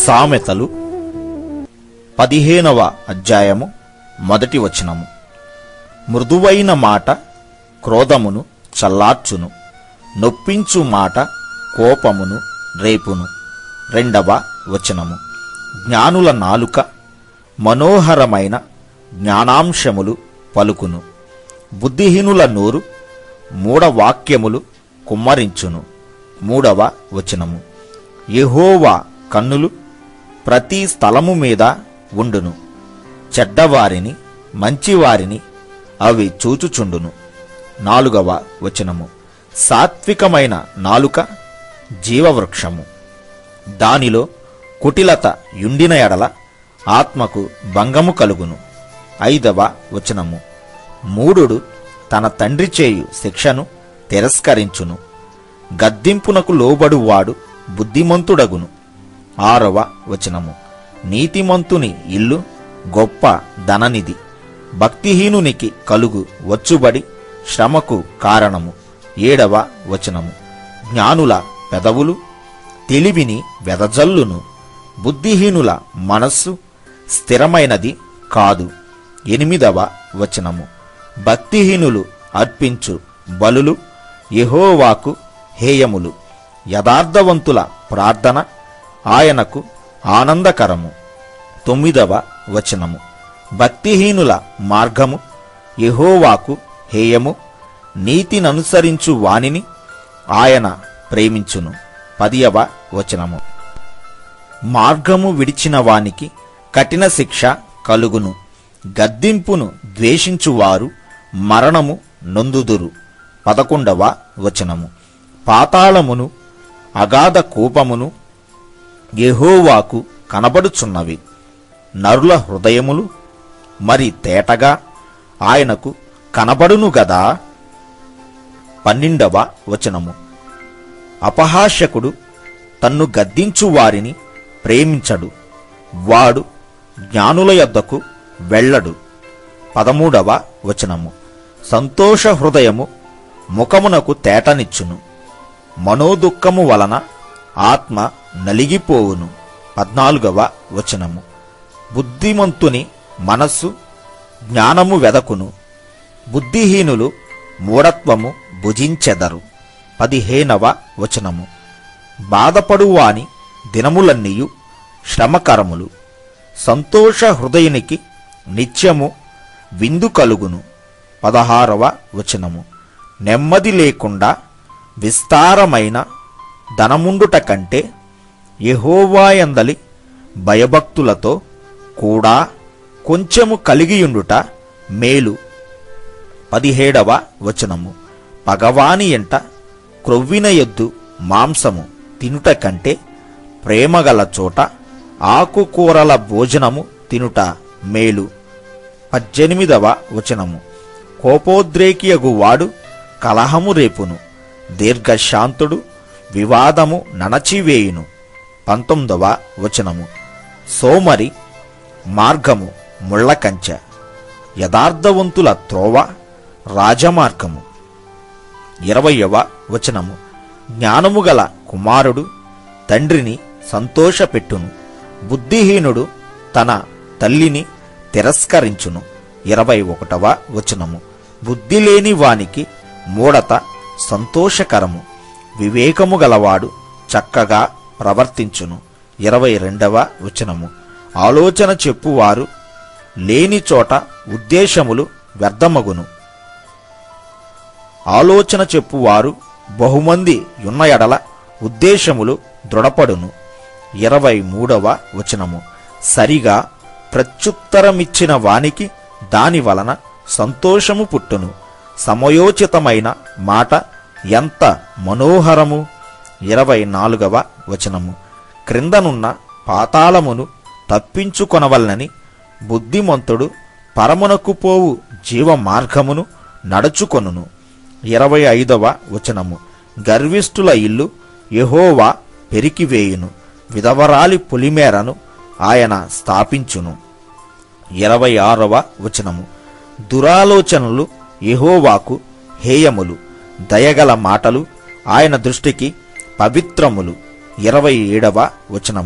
సామెతలు పదిహేనవ అధ్యాయము మొదటి వచనము మృదువైన మాట క్రోధమును చల్లార్చును నొప్పించు మాట కోపమును రేపును రెండవ వచనము జ్ఞానుల నాలుక మనోహరమైన జ్ఞానాంశములు పలుకును బుద్ధిహీనుల నోరు మూఢవాక్యములు కుమ్మరించును మూడవ వచనము యెహోవా కన్నులు ప్రతి స్థలము మీద ఉండును చెడ్డవారిని మంచివారిని అవి చూచుచుండును నాలుగవ వచనము సాత్వికమైన నాలుక జీవవృక్షము దానిలో కుటిలత యుండిన ఎడల ఆత్మకు భంగము కలుగును ఐదవ వచనము మూడుడు తన తండ్రి చేయు శిక్షను తిరస్కరించును గద్దింపునకు లోబడువాడు బుద్ధిమంతుడగును ఆరవ వచనము నీతిమంతుని ఇల్లు గొప్ప ధననిధి భక్తిహీనునికి కలుగు వచ్చుబడి శ్రమకు కారణము ఏడవ వచనము జ్ఞానుల పెదవులు తెలివిని వెదజల్లును బుద్ధిహీనుల మనస్సు స్థిరమైనది కాదు ఎనిమిదవ వచనము భక్తిహీనులు అర్పించు బలులు యెహోవాకు హేయములు యథార్థవంతుల ప్రార్థన ఆయనకు ఆనందకరము తొమ్మిదవ వచనము భక్తిహీనుల మార్గము యెహోవాకు హేయము నీతిననుసరించు వానిని ఆయన ప్రేమించును పదియవ వచనము మార్గము విడిచిన వానికి కఠిన శిక్ష కలుగును గద్దింపును ద్వేషించువారు మరణము నొందుదురు పదకొండవ వచనము పాతాళమును అగాధ కూపమును యెహోవాకు కనబడుచున్నవి నరుల హృదయములు మరి తేటగా ఆయనకు కనబడును గదా పన్నెండవ వచనము అపహాస్యకుడు తన్ను గద్దించు వారిని ప్రేమించడు వాడు జ్ఞానుల యొద్దకు వెళ్ళడు పదమూడవ వచనము సంతోష హృదయము ముఖమునకు తేటనిచ్చును మనోదుఃఖము వలన ఆత్మ నలిగిపోవును పద్నాలుగవ వచనము బుద్ధిమంతుని మనస్సు జ్ఞానము వెదకును బుద్ధిహీనులు మూఢత్వము భుజించెదరు పదిహేనవ వచనము బాధపడువాని దినములన్నీయు శ్రమకరములు సంతోష హృదయునికి నిత్యము విందు కలుగును పదహారవ వచనము నెమ్మది లేకుండా విస్తారమైన ధనముండుట కంటే యెహోవాయందలి భయభక్తులతో కూడా కొంచెము కలిగియుండుట మేలు పదిహేడవ వచనము పగవాని ఎంట క్రొవ్విన ఎద్దు మాంసము తినుట కంటే ప్రేమగల చోట ఆకుకూరల భోజనము తినుట మేలు పద్దెనిమిదవ వచనము కోపోద్రేకియగు వాడు కలహము రేపును దీర్ఘశాంతుడు వివాదము నణచివేయును పంతొమ్మిదవ వచనము సోమరి మార్గము ముళ్ళకంచె యథార్థవంతుల త్రోవ రాజమార్గము ఇరవయవ వచనము జ్ఞానము గల కుమారుడు తండ్రిని సంతోషపెట్టును బుద్ధిహీనుడు తన తల్లిని తిరస్కరించును ఇరవై ఒకటవ వచనము బుద్ధి లేని వానికి మూడత సంతోషకరము వివేకము గలవాడు చక్కగా ప్రవర్తించును ఇరవై రెండవ వచనము ఆలోచన చెప్పువారు లేని చోట ఉద్దేశములు వ్యర్థమగును ఆలోచన చెప్పువారు బహుమంది యున్న ఎడల ఉద్దేశములు దృఢపడును ఇరవై మూడవ వచనము సరిగా ప్రత్యుత్తరమిచ్చిన వానికి దాని వలన సంతోషము పుట్టును సమయోచితమైన మాట ఎంత మనోహరము ఇరవై నాలుగవ వచనము క్రిందనున్న పాతాళమును తప్పించుకొనవలనని బుద్ధిమంతుడు పరమునకు పోవు జీవ మార్గమును నడుచుకొనును ఇరవై ఐదవ వచనము గర్విష్ఠుల ఇల్లు యెహోవా పెరికివేయును విధవరాలి పులిమేరను ఆయన స్థాపించును ఇరవై ఆరవ వచనము దురాలోచనలు యెహోవాకు హేయములు దయగల మాటలు ఆయన దృష్టికి పవిత్రములు ఇరవై ఏడవ వచనము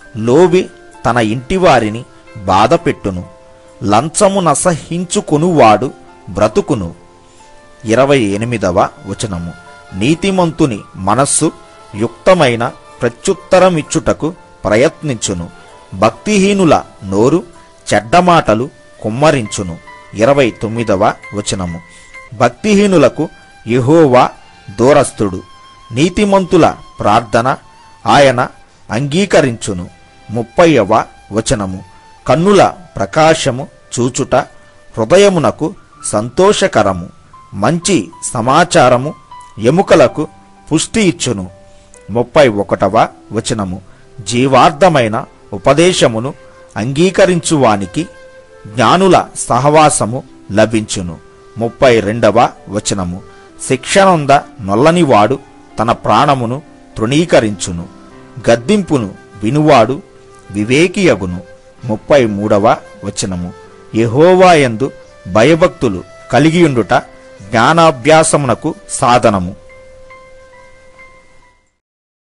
లోబి తన ఇంటివారిని బాధపెట్టును లంచము నసహించుకొనువాడు బ్రతుకును ఇరవై ఎనిమిదవ వచనము నీతిమంతుని మనస్సు యుక్తమైన ప్రత్యుత్తరమిచ్చుటకు ప్రయత్నించును భక్తిహీనుల నోరు చెడ్డమాటలు కుమ్మరించును ఇరవై తొమ్మిదవ వచనము భక్తిహీనులకు యెహోవా దూరస్థుడు నీతిమంతుల ప్రార్థన ఆయన అంగీకరించును ముప్పైవ వచనము కన్నుల ప్రకాశము చూచుట హృదయమునకు సంతోషకరము మంచి సమాచారము ఎముకలకు పుష్టి ఇచ్చును ముప్పై ఒకటవ వచనము జీవార్థమైన ఉపదేశమును అంగీకరించువానికి జ్ఞానుల సహవాసము లభించును ముప్పై రెండవ వచనము శిక్షణొంద నొల్లనివాడు తన ప్రాణమును తృణీకరించును గద్దింపును వినువాడు వివేకియగును ముప్పై మూడవ వచనము యెహోవాయందు భయభక్తులు కలిగియుండుట జ్ఞానాభ్యాసమునకు సాధనము